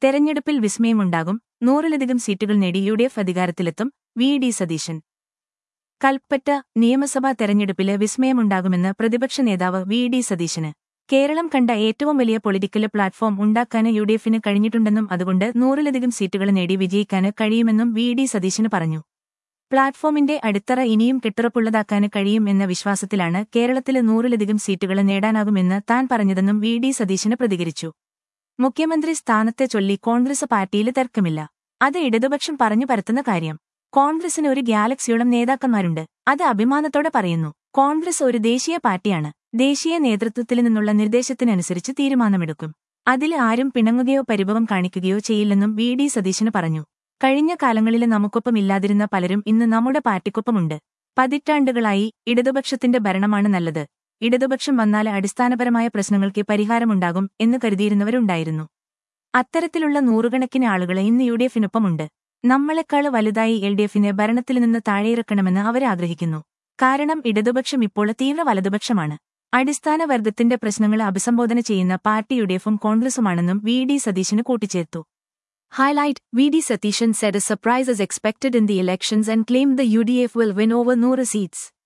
തെരഞ്ഞെടുപ്പിൽ വിസ്മയമുണ്ടാകും നൂറിലധികം സീറ്റുകൾ നേടി യു ഡി എഫ് അധികാരത്തിലെത്തും വി ഡി സതീശൻ കൽപ്പറ്റ നിയമസഭാ തെരഞ്ഞെടുപ്പില് വിസ്മയമുണ്ടാകുമെന്ന് പ്രതിപക്ഷ നേതാവ് വി ഡി സതീശന് കേരളം കണ്ട ഏറ്റവും വലിയ പൊളിറ്റിക്കൽ പ്ലാറ്റ്ഫോം ഉണ്ടാക്കാന് യു ഡി എഫിന് കഴിഞ്ഞിട്ടുണ്ടെന്നും അതുകൊണ്ട് നൂറിലധികം സീറ്റുകൾ നേടി വിജയിക്കാന് കഴിയുമെന്നും വി ഡി സതീശന് പറഞ്ഞു പ്ലാറ്റ്ഫോമിന്റെ അടിത്തറ ഇനിയും കെട്ടുറപ്പുള്ളതാക്കാന് കഴിയും എന്ന വിശ്വാസത്തിലാണ് കേരളത്തില് നൂറിലധികം സീറ്റുകൾ നേടാനാകുമെന്ന് താൻ പറഞ്ഞതെന്നും വി ഡി സതീശന് പ്രതികരിച്ചു മുഖ്യമന്ത്രി സ്ഥാനത്തെ ചൊല്ലി കോൺഗ്രസ് പാർട്ടിയിൽ തർക്കമില്ല അത് ഇടതുപക്ഷം പറഞ്ഞു പരത്തുന്ന കാര്യം കോൺഗ്രസിന് ഒരു ഗാലക്സിയോളം നേതാക്കന്മാരുണ്ട് അത് അഭിമാനത്തോടെ പറയുന്നു കോൺഗ്രസ് ഒരു ദേശീയ പാർട്ടിയാണ് ദേശീയ നേതൃത്വത്തിൽ നിന്നുള്ള നിർദ്ദേശത്തിനനുസരിച്ച് തീരുമാനമെടുക്കും അതിൽ ആരും പിണങ്ങുകയോ പരിഭവം കാണിക്കുകയോ ചെയ്യില്ലെന്നും വി ഡി സതീശന് പറഞ്ഞു കഴിഞ്ഞ കാലങ്ങളിലെ നമുക്കൊപ്പം ഇല്ലാതിരുന്ന പലരും ഇന്ന് നമ്മുടെ പാർട്ടിക്കൊപ്പമുണ്ട് പതിറ്റാണ്ടുകളായി ഇടതുപക്ഷത്തിന്റെ ഭരണമാണ് നല്ലത് ഇടതുപക്ഷം വന്നാൽ അടിസ്ഥാനപരമായ പ്രശ്നങ്ങൾക്ക് പരിഹാരമുണ്ടാകും എന്ന് കരുതിയിരുന്നവരുണ്ടായിരുന്നു അത്തരത്തിലുള്ള നൂറുകണക്കിന് ആളുകൾ ഇന്ന് യു ഡി എഫിനൊപ്പമുണ്ട് നമ്മളെക്കാൾ വലുതായി എൽ ഡി എഫിനെ ഭരണത്തിൽ നിന്ന് താഴെയിറക്കണമെന്ന് അവരാഗ്രഹിക്കുന്നു കാരണം ഇടതുപക്ഷം ഇപ്പോൾ തീവ്ര വലതുപക്ഷമാണ് അടിസ്ഥാന വർഗത്തിന്റെ പ്രശ്നങ്ങൾ അഭിസംബോധന ചെയ്യുന്ന പാർട്ടി യു ഡി എഫും കോൺഗ്രസുമാണെന്നും വി ഡി സതീശന് കൂട്ടിച്ചേർത്തു Highlight VD Satishan said a surprise is expected in the elections and claimed the UDF will win over Noor seats.